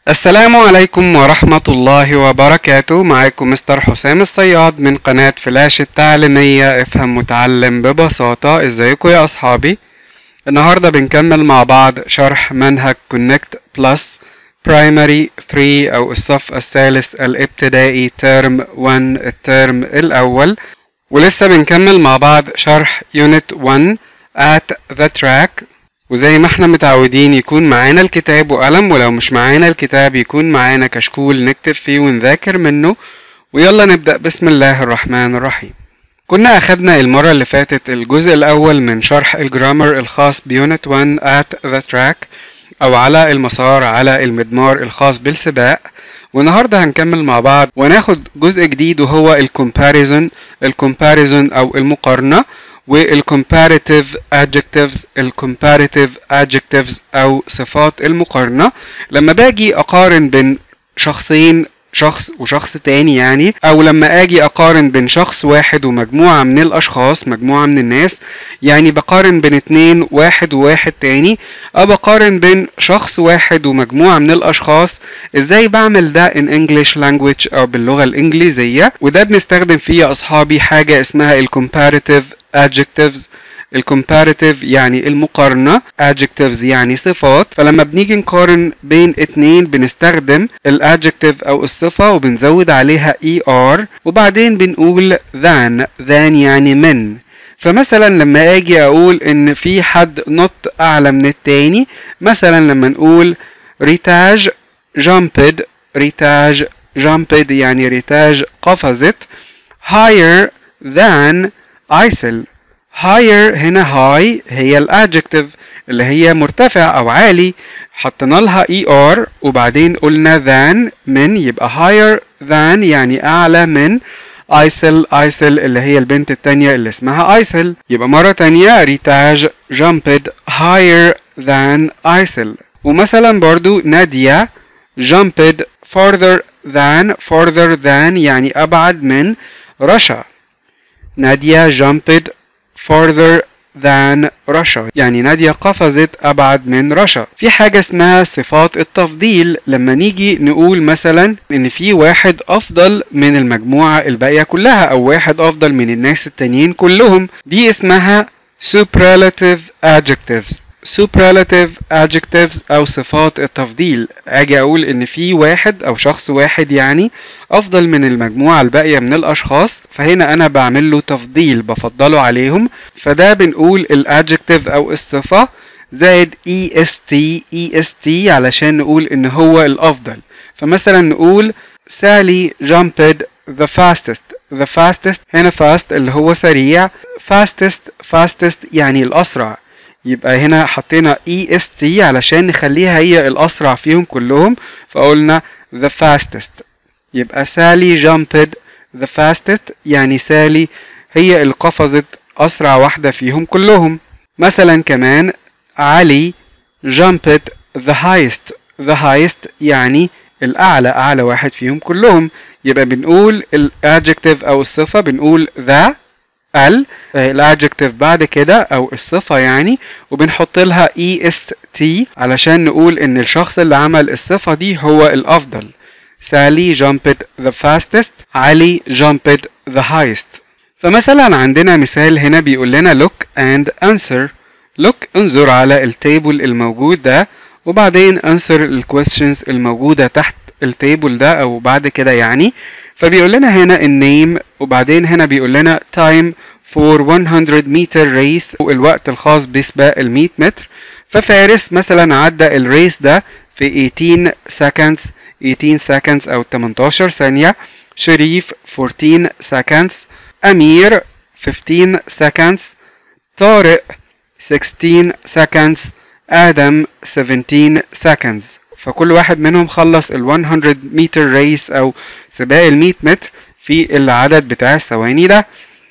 السلام عليكم ورحمة الله وبركاته معاكم مستر حسام الصياد من قناة فلاش التعليمية افهم متعلم ببساطة ازيكم يا اصحابي النهاردة بنكمل مع بعض شرح منهج كونكت بلس برايمري 3 او الصف الثالث الابتدائي ترم 1 الترم الاول ولسه بنكمل مع بعض شرح يونت 1 at the track وزي ما احنا متعودين يكون معانا الكتاب وقلم ولو مش معانا الكتاب يكون معانا كشكول نكتب فيه ونذاكر منه ويلا نبدأ بسم الله الرحمن الرحيم كنا أخدنا المرة اللي فاتت الجزء الأول من شرح الجرامر الخاص بيونت 1 at the track أو على المسار على المدمار الخاص بالسباق والنهاردة هنكمل مع بعض وناخد جزء جديد وهو الكومباريزون الكومباريزون أو المقارنة والcomparative adjectives الcomparative adjectives أو صفات المقارنة لما باجي أقارن بين شخصين شخص وشخص تاني يعني او لما اجي اقارن بين شخص واحد ومجموعة من الاشخاص مجموعة من الناس يعني بقارن بين اتنين واحد وواحد تاني او بقارن بين شخص واحد ومجموعة من الاشخاص ازاي بعمل ده in English language او باللغة الانجليزية وده بنستخدم فيه يا اصحابي حاجة اسمها الcomparative adjectives الكومباريتيف يعني المقارنة adjectives يعني صفات فلما بنيجي نقارن بين اتنين بنستخدم الادجكتيف او الصفة وبنزود عليها er وبعدين بنقول than than يعني من فمثلا لما اجي اقول ان في حد نط اعلى من التاني مثلا لما نقول ريتاج jumped ريتاج jumped يعني ريتاج قفزت higher than ايسل higher هنا high هي الادجكتيف اللي هي مرتفع او عالي حطينا لها er وبعدين قلنا than من يبقى higher than يعني اعلى من ايسل ايسل اللي هي البنت التانية اللي اسمها ايسل يبقى مرة تانية ريتاج jumped higher than ايسل ومثلا برضو نادية jumped farther than farther than يعني ابعد من رشا نادية jumped farther than Russia يعني نادية قفزت أبعد من رشا في حاجة اسمها صفات التفضيل لما نيجي نقول مثلا إن في واحد أفضل من المجموعة الباقية كلها أو واحد أفضل من الناس التانيين كلهم دي اسمها superlative adjectives superlative adjectives أو صفات التفضيل أجي أقول إن في واحد أو شخص واحد يعني أفضل من المجموعة الباقية من الأشخاص فهنا أنا بعمل له تفضيل بفضله عليهم فده بنقول الادجكتيف أو الصفة زائد est est علشان نقول إن هو الأفضل فمثلا نقول سالي jumped the fastest the fastest هنا fast اللي هو سريع fastest fastest يعني الأسرع يبقى هنا حطينا est علشان نخليها هي الأسرع فيهم كلهم فقلنا the fastest يبقى سالي jumped the fastest يعني سالي هي اللي قفزت أسرع واحدة فيهم كلهم مثلا كمان علي jumped the highest the highest يعني الأعلى أعلى واحد فيهم كلهم يبقى بنقول الادجكتيف أو الصفة بنقول the ال الادجكتيف بعد كده او الصفه يعني وبنحط لها est علشان نقول ان الشخص اللي عمل الصفه دي هو الافضل سالي jumped the fastest علي jumped the highest فمثلا عندنا مثال هنا بيقول لنا look and answer look انظر على التيبل الموجود ده وبعدين answer الكويستشنز الموجوده تحت التيبل ده او بعد كده يعني فبيقول لنا هنا النيم وبعدين هنا بيقول لنا time for 100 meter race الوقت الخاص بسباق ال 100 متر ففارس مثلا عدى الريس ده في 18 seconds 18 seconds او 18 ثانية شريف 14 seconds أمير 15 seconds طارق 16 seconds آدم 17 seconds فكل واحد منهم خلص ال 100 متر ريس او سباق ال 100 متر في العدد بتاع الثواني ده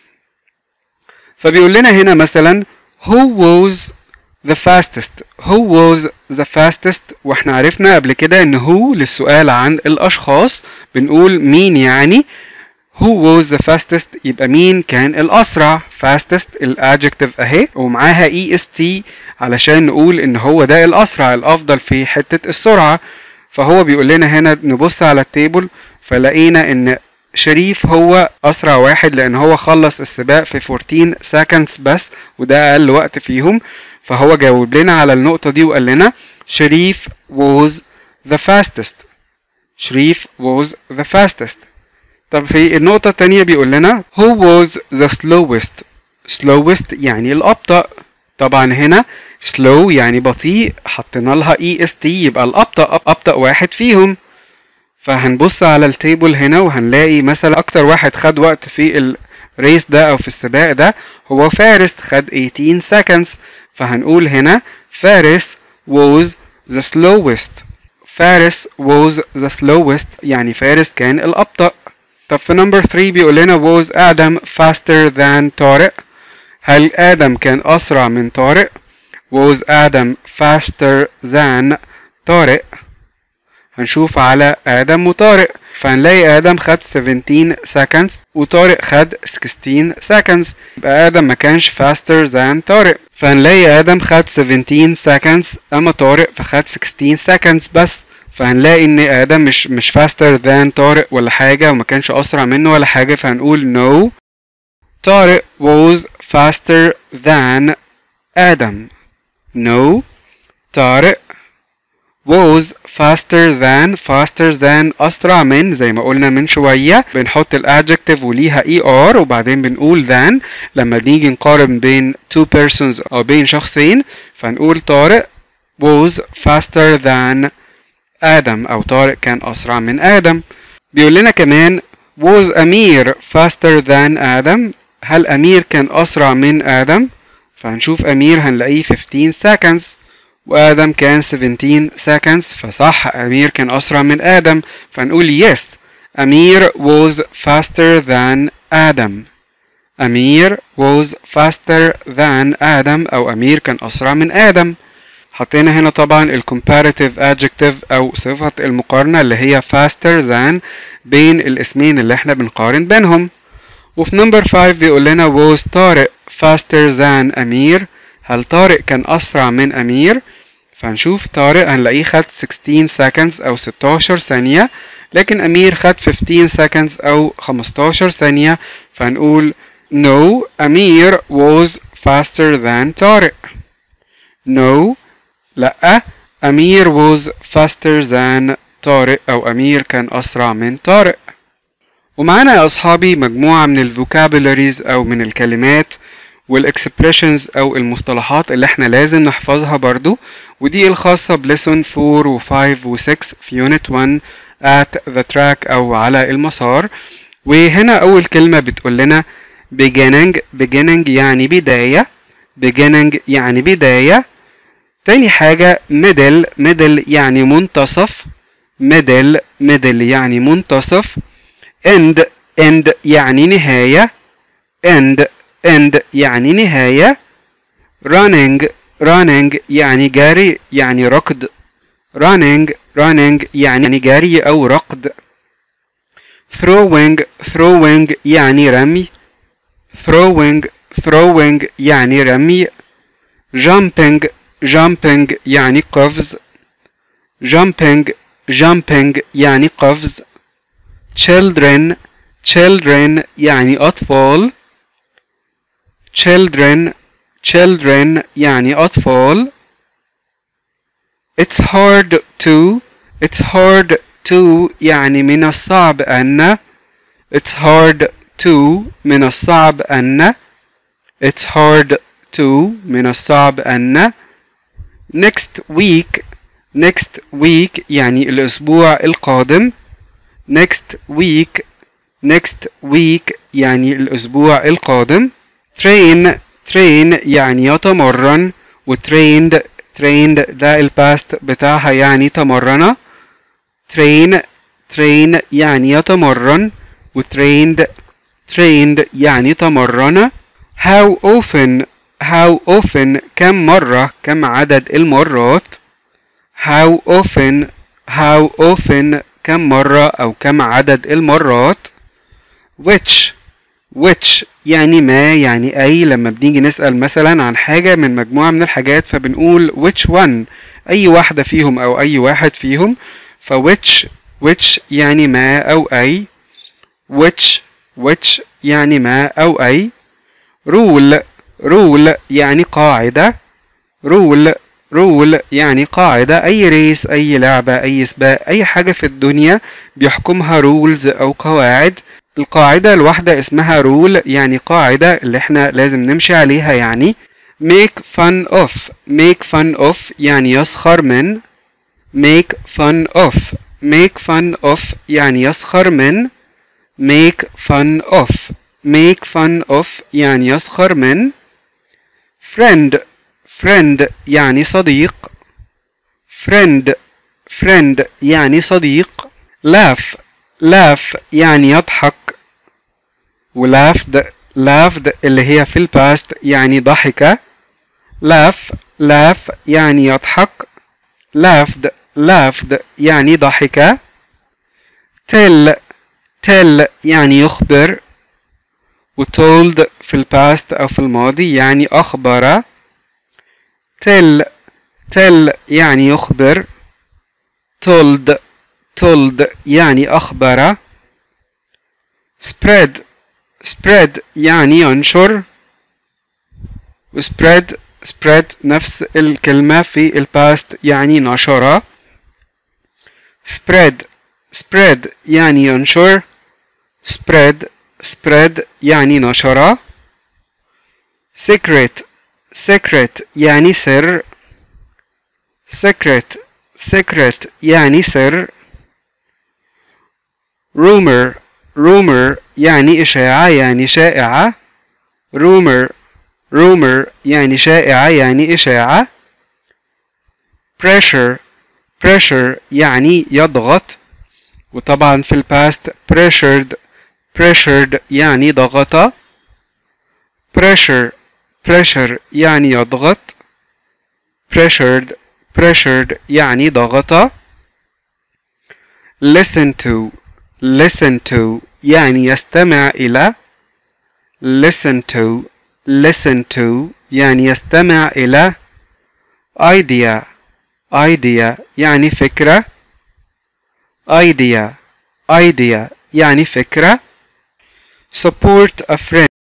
فبيقول لنا هنا مثلا who was the fastest who was the fastest واحنا عرفنا قبل كده ان who للسؤال عن الاشخاص بنقول مين يعني who was the fastest يبقى مين كان الاسرع fastest الادجكتيف اهي ومعاها est علشان نقول ان هو ده الاسرع الافضل في حتة السرعة فهو بيقول لنا هنا نبص على التيبل فلقينا ان شريف هو اسرع واحد لان هو خلص السباق في 14 seconds بس وده اقل وقت فيهم فهو جاوب لنا على النقطة دي وقال لنا شريف was the fastest شريف was the fastest طب في النقطة التانية بيقول لنا who was the slowest slowest يعني الأبطأ طبعا هنا slow يعني بطيء حطينا لها اي اس تي يبقى الأبطأ أبطأ واحد فيهم فهنبص على التيبل هنا وهنلاقي مثلا أكتر واحد خد وقت في الريس ده أو في السباق ده هو فارس خد 18 seconds فهنقول هنا فارس was the slowest فارس was the slowest يعني فارس كان الأبطأ طب في نمبر 3 بيقول لنا was آدم faster than طارق هل آدم كان أسرع من طارق was آدم faster than طارق هنشوف على آدم وطارق فهنلاقي آدم خد 17 seconds وطارق خد 16 seconds يبقى آدم ما كانش faster than طارق فهنلاقي آدم خد 17 seconds أما طارق فخد 16 seconds بس فهنلاقي ان ادم مش مش faster than طارق ولا حاجه وما كانش اسرع منه ولا حاجه فهنقول no طارق was faster than ادم no طارق was faster than faster than اسرع من زي ما قلنا من شويه بنحط الادجكتيف وليها اي ار وبعدين بنقول than لما بنيجي نقارن بين two persons او بين شخصين فنقول طارق was faster than آدم أو طارق كان أسرع من آدم بيقول لنا كمان was أمير faster than آدم هل أمير كان أسرع من آدم فهنشوف أمير هنلاقيه 15 seconds وآدم كان 17 seconds فصح أمير كان أسرع من آدم فنقول yes أمير was faster than آدم أمير was faster than آدم أو أمير كان أسرع من آدم حطينا هنا طبعا ال comparative adjective أو صفة المقارنة اللي هي faster than بين الاسمين اللي احنا بنقارن بينهم وفي نمبر 5 بيقول لنا was طارق faster than أمير هل طارق كان أسرع من أمير فهنشوف طارق هنلاقيه خد 16 seconds أو 16 ثانية لكن أمير خد 15 seconds أو 15 ثانية فهنقول no أمير was faster than طارق no لأ أمير was faster than طارق أو أمير كان أسرع من طارق ومعانا يا أصحابي مجموعة من الفوكابولاريز أو من الكلمات والإكسبريشنز أو المصطلحات اللي احنا لازم نحفظها برضو ودي الخاصة بليسون 4 و5 و6 في يونت 1 at the track أو على المسار وهنا أول كلمة بتقول لنا beginning beginning يعني بداية beginning يعني بداية تاني حاجة middle middle يعني منتصف middle middle يعني منتصف end end يعني نهاية end end يعني نهاية running running يعني جاري يعني ركض running running يعني جري أو ركض throwing throwing يعني رمي throwing throwing يعني رمي jumping jumping يعني قفز jumping jumping يعني قفز children children يعني أطفال children children يعني أطفال it's hard to it's hard to يعني من الصعب أن it's hard to من الصعب أن it's hard to من الصعب أن next week next week يعني الأسبوع القادم next week next week يعني الأسبوع القادم train train يعني يتمرن و trained trained ده الباست بتاعها يعني تمرن train train يعني يتمرن و trained trained يعني تمرن how often how often كم مرة كم عدد المرات how often how often كم مرة أو كم عدد المرات which which يعني ما يعني أي لما بنيجي نسأل مثلا عن حاجة من مجموعة من الحاجات فبنقول which one أي واحدة فيهم أو أي واحد فيهم ف which which يعني ما أو أي which which يعني ما أو أي rule rule يعني قاعدة rule rule يعني قاعدة أي ريس أي لعبة أي سباق أي حاجة في الدنيا بيحكمها rules أو قواعد القاعدة الواحدة اسمها rule يعني قاعدة اللي احنا لازم نمشي عليها يعني make fun of make fun of يعني يسخر من make fun of make fun of يعني يسخر من make fun of make fun of يعني يسخر من friend friend يعني صديق friend friend يعني صديق laugh laugh يعني يضحك و laughed laughed اللي هي في الباست يعني ضحك laugh laugh يعني يضحك laughed laughed يعني ضحك tell tell يعني يخبر و told في الباست أو في الماضي يعني أخبر tell tell يعني يخبر told told يعني أخبر spread spread يعني ينشر و spread spread نفس الكلمة في الباست يعني نشر spread spread يعني ينشر spread spread يعني نشر secret secret يعني سر secret secret يعني سر rumor rumor يعني إشاعة يعني شائعة rumor rumor يعني شائعة يعني إشاعة pressure pressure يعني يضغط وطبعا في الباست pressured pressured يعني ضغط pressure pressure يعني يضغط pressured pressured يعني ضغط listen to listen to يعني يستمع إلى listen to listen to يعني يستمع إلى idea idea يعني فكرة idea idea يعني فكرة support a friend